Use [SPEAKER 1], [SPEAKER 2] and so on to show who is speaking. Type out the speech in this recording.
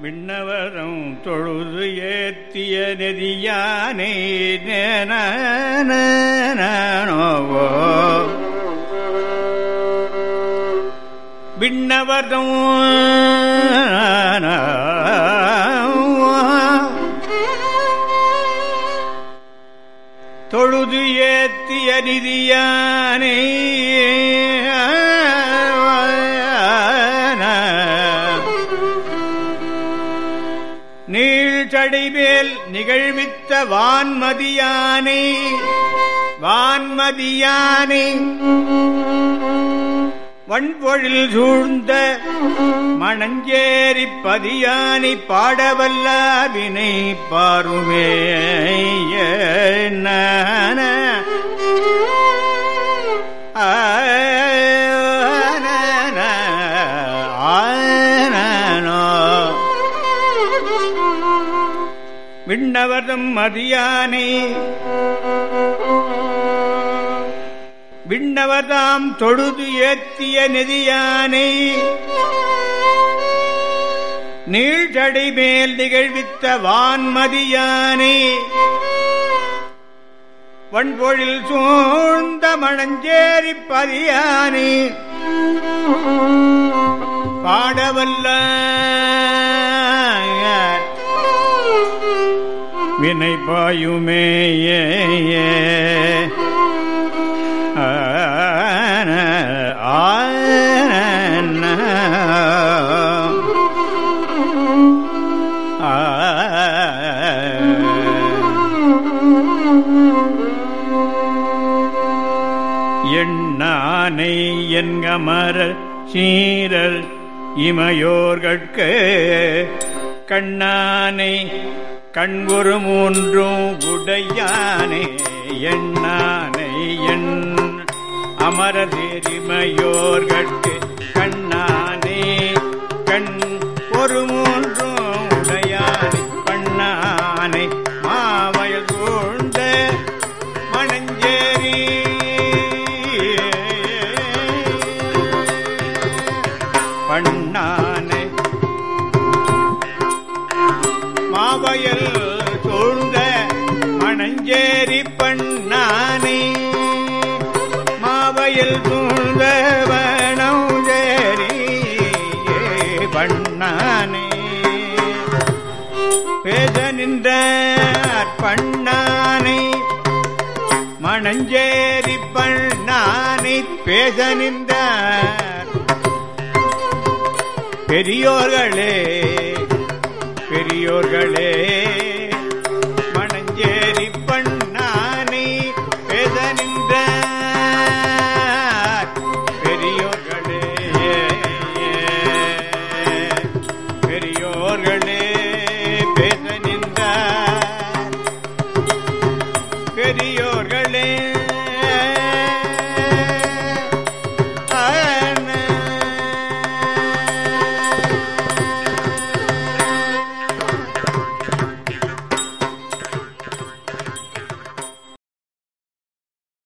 [SPEAKER 1] விண்ணவரம் தொழுது ஏத்திய நெறியானே நோவோ விண்ணவரம் தொழுது ஏத்திய நிதியானே நீழ்ச்சடைமேல் நிகழ்வித்த வான்மதியானே வான்மதியானே வன்பொழில் சூழ்ந்த மணஞ்சேரி பதியானி பாடவல்ல வினை பாருமே நான விண்ணவரம் மதியானே விண்ணவதாம் தொழுது ஏத்திய நெதியானை நீழ்ச்சடை மேல் நிகழ்வித்த வான்மதியானே வன்பொழில் சூழ்ந்த மணஞ்சேரி பதியானே பாடவல்ல வினை பாயுமே எண்ணானை என்கமர சீரல் இமையோர்கட்கு கண்ணானை கண்குரு மூன்றும் உடையானே எண்ணானை என் அமரதேரிமையோர்கட்கு கண்ணானே கண் ஒரு மூன்றும் உடையானே பண்ணானை மாவயல் சூழ்ந்த மணஞ்சேரி பண்ணானை மாவயல் சூழ்ந்த மணஞ்சேரி பண்ணானை மாவயல் சூழ்ந்த வனஞ்சேரி பண்ணானே பேச நின்ற பண்ணானை மணஞ்சேரி பண்ணானை பேச நின்ற பெரியோர்களே பெரியோர்களே